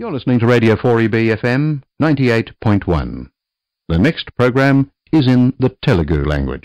You're listening to Radio 4EB FM 98.1. The next program is in the Telugu language.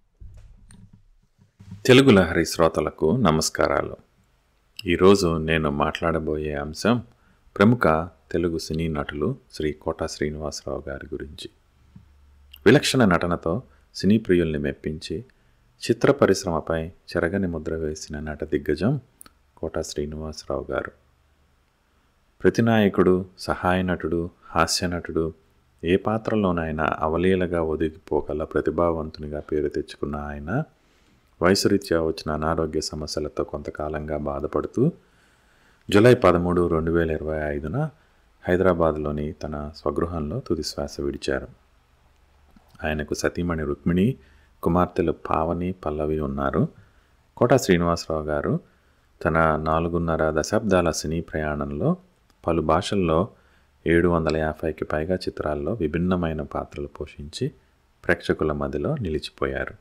Telugu Lahari శ్రోతలకు నమస్కారాలు ఈరోజు నేను మాట్లాడబోయే అంశం ప్రముఖ తెలుగు సినీ నటులు శ్రీ కోట శ్రీనివాసరావు గారి గురించి విలక్షణ నటనతో సినీ ప్రియుల్ని మెప్పించి చిత్ర పరిశ్రమపై చెరగని ముద్ర వేసిన నట దిగ్గజం కోట శ్రీనివాసరావు గారు ప్రతినాయకుడు సహాయ నటుడు హాస్య నటుడు ఏ పాత్రలోనైనా అవలీలగా ఒదిగిపోగల ప్రతిభావంతునిగా పేరు తెచ్చుకున్న ఆయన వయసురీత్యా వచ్చిన అనారోగ్య సమస్యలతో కొంతకాలంగా బాధపడుతూ జూలై పదమూడు రెండు వేల ఇరవై ఐదున హైదరాబాద్లోని తన స్వగృహంలో తుదిశ్వాస విడిచారు ఆయనకు సతీమణి రుక్మిణి కుమార్తెలు పావని పల్లవి ఉన్నారు కోట శ్రీనివాసరావు గారు తన నాలుగున్నర దశాబ్దాల సినీ ప్రయాణంలో పలు భాషల్లో ఏడు వందల యాభైకి పైగా చిత్రాల్లో విభిన్నమైన పాత్రలు పోషించి ప్రేక్షకుల మధ్యలో నిలిచిపోయారు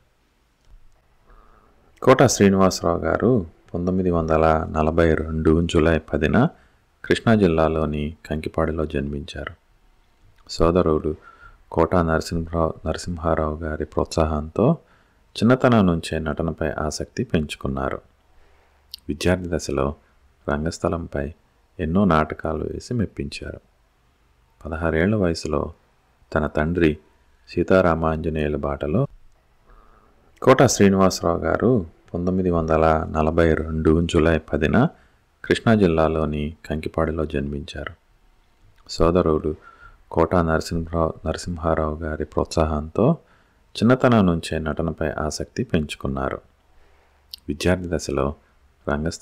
కోట శ్రీనివాసరావు గారు పంతొమ్మిది వందల నలభై రెండు జూలై పదిన కృష్ణా జిల్లాలోని కంకిపాడులో జన్మించారు సోదరుడు కోట నరసింహరావు నరసింహారావు గారి ప్రోత్సాహంతో చిన్నతనం నుంచే నటనపై ఆసక్తి పెంచుకున్నారు విద్యార్థి దశలో రంగస్థలంపై ఎన్నో నాటకాలు వేసి మెప్పించారు పదహారేళ్ల వయసులో తన తండ్రి సీతారామాంజనేయుల బాటలో కోట శ్రీనివాసరావు గారు పంతొమ్మిది వందల నలభై రెండు జూలై పదిన కృష్ణా జిల్లాలోని కంకిపాడులో జన్మించారు సోదరుడు కోట నరసింహరావు నరసింహారావు గారి ప్రోత్సాహంతో చిన్నతనం నుంచే నటనపై ఆసక్తి పెంచుకున్నారు విద్యార్థి దశలో రంగస్థలం